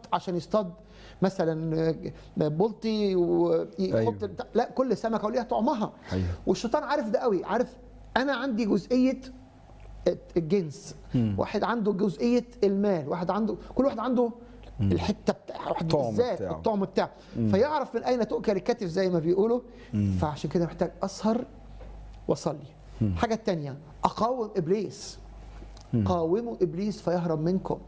عشان يصطاد مثلا بلطي ويحط أيوة. لا كل سمكه وليها طعمها أيوة. والشيطان عارف ده قوي عارف انا عندي جزئيه الجنس واحد عنده جزئيه المال واحد عنده كل واحد عنده الحته بتاع واحد الطعم بالذات بتاعه. الطعم بتاعه فيعرف من اين تؤكل الكتف زي ما بيقولوا فعشان كده محتاج اسهر واصلي الحاجه الثانيه اقاوم ابليس قاوموا ابليس فيهرب منكم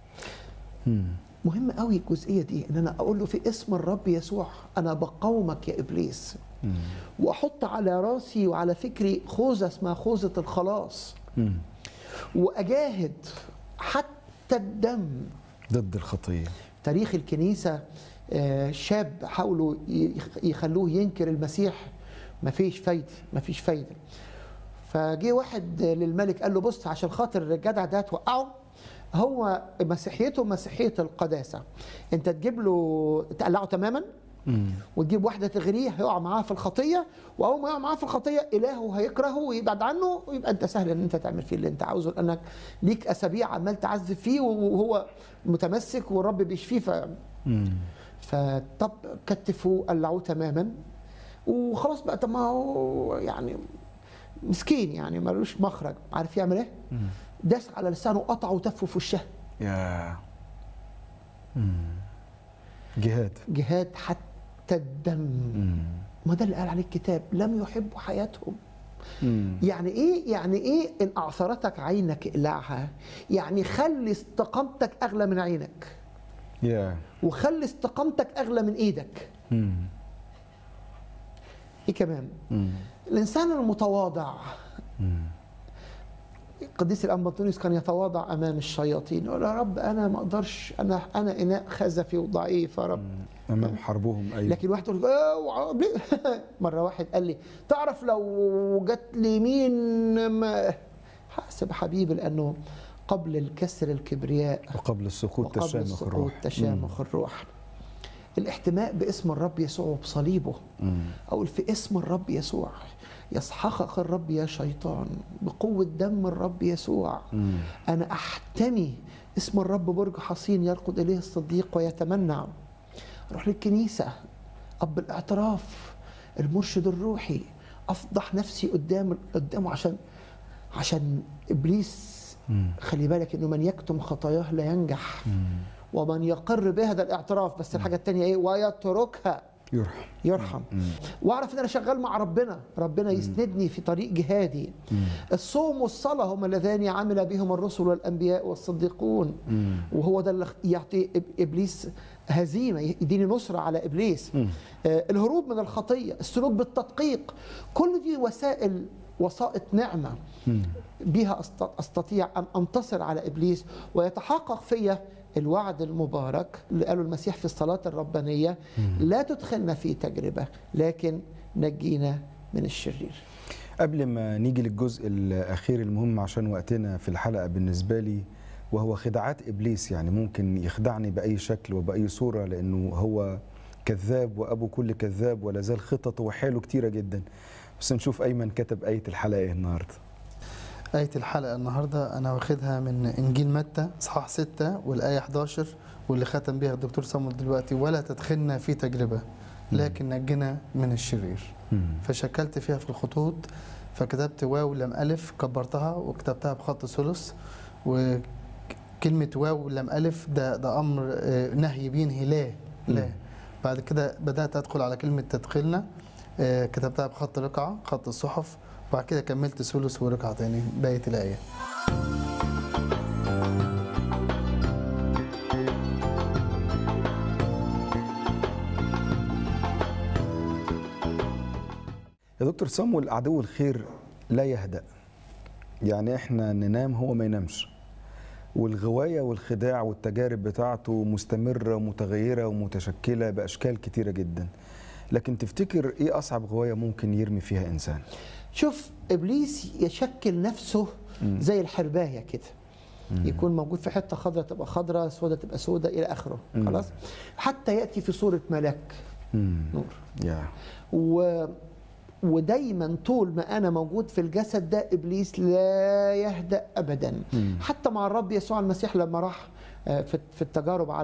مهم قوي الجزئيه دي ان انا اقول له في اسم الرب يسوع انا بقاومك يا ابليس واحط على راسي وعلى فكري خوذه اسمها خوذه الخلاص واجاهد حتى الدم ضد الخطيه تاريخ الكنيسه آه، شاب حاولوا يخ- يخلوه ينكر المسيح مفيش فايده مفيش فايده فجه واحد للملك قال له بص عشان خاطر الجدع ده توقعه هو مسيحيته مسيحيه القداسه انت تجيب له تقلعه تماما وتجيب واحده تغريه هيقع معاه في الخطيه واول ما يقع معاه في الخطيه الهه هيكرهه ويبعد عنه ويبقى انت سهل ان انت تعمل فيه اللي انت عاوزه لانك ليك اسابيع عمال تعذب فيه وهو متمسك والرب بيشفيه ف فطب كتفوه قلعوه تماما وخلاص بقى طب ما هو يعني مسكين يعني ملوش مخرج عارف يعمل ايه؟ داس على لسانه قطعه وتفه في وشها يا جهاد جهاد حتى الدم ما ده اللي قال عليه الكتاب لم يحبوا حياتهم يعني ايه يعني ايه ان اعثرتك عينك اقلعها يعني خلي استقامتك اغلى من عينك يا وخلي استقامتك اغلى من ايدك ايه كمان الانسان المتواضع القديس الانبطونيوس كان يتواضع امام الشياطين يقول يا رب انا ما اقدرش انا انا اناء خزفي وضعيف يا رب امام حربهم ايوه لكن واحد يقول اوعى ليه؟ مره واحد قال لي تعرف لو جت لي مين ما حاسب حبيبي لانه قبل الكسر الكبرياء وقبل السقوط وقبل تشامخ السقوط الروح تشامخ الروح الاحتماء باسم الرب يسوع وبصليبه أقول في اسم الرب يسوع يسحقك الرب يا شيطان بقوة دم الرب يسوع أنا أحتمي اسم الرب برج حصين يرقد إليه الصديق ويتمنع أروح للكنيسة أب الاعتراف المرشد الروحي أفضح نفسي قدام قدامه عشان عشان إبليس خلي بالك إنه من يكتم خطاياه لا ينجح ومن يقر بهذا الاعتراف بس الحاجة التانية إيه ويتركها يرحم يرحم واعرف ان انا شغال مع ربنا ربنا يسندني في طريق جهادي الصوم والصلاه هما اللذان عمل بهم الرسل والانبياء والصديقون وهو ده اللي يعطي إب- ابليس هزيمه يديني نصره على ابليس آه الهروب من الخطيه السلوك بالتدقيق كل دي وسائل وسائط نعمه بها أست- استطيع ان انتصر على ابليس ويتحقق فيا الوعد المبارك اللي قاله المسيح في الصلاه الربانيه لا تدخلنا في تجربه لكن نجينا من الشرير قبل ما نيجي للجزء الاخير المهم عشان وقتنا في الحلقه بالنسبه لي وهو خداعات ابليس يعني ممكن يخدعني باي شكل وباي صوره لانه هو كذاب وابو كل كذاب ولا زال خططه وحاله كتيره جدا بس نشوف ايمن كتب ايه الحلقه ايه النهارده آية الحلقة النهاردة أنا واخدها من إنجيل متى إصحاح 6 والآية 11 واللي ختم بيها الدكتور صامول دلوقتي ولا تدخلنا في تجربة لكن نجنا من الشرير فشكلت فيها في الخطوط فكتبت واو لم ألف كبرتها وكتبتها بخط ثلث وكلمة واو لم ألف ده ده أمر آه، نهي بينهي لا لا بعد كده بدأت أدخل على كلمة تدخلنا آه، كتبتها بخط رقعة خط الصحف وبعد كده كملت ثلث ورقعة تاني بقية الآية يا دكتور صامويل عدو الخير لا يهدأ يعني احنا ننام هو ما ينامش والغواية والخداع والتجارب بتاعته مستمرة ومتغيرة ومتشكلة بأشكال كتيرة جدا لكن تفتكر ايه أصعب غواية ممكن يرمي فيها إنسان شوف ابليس يشكل نفسه زي الحربايه كده يكون موجود في حته خضراء تبقى خضراء سوداء تبقى سوداء الى اخره خلاص حتى ياتي في صوره ملاك نور يا و ودايما طول ما انا موجود في الجسد ده ابليس لا يهدا ابدا حتى مع الرب يسوع المسيح لما راح آه، في في التجارب على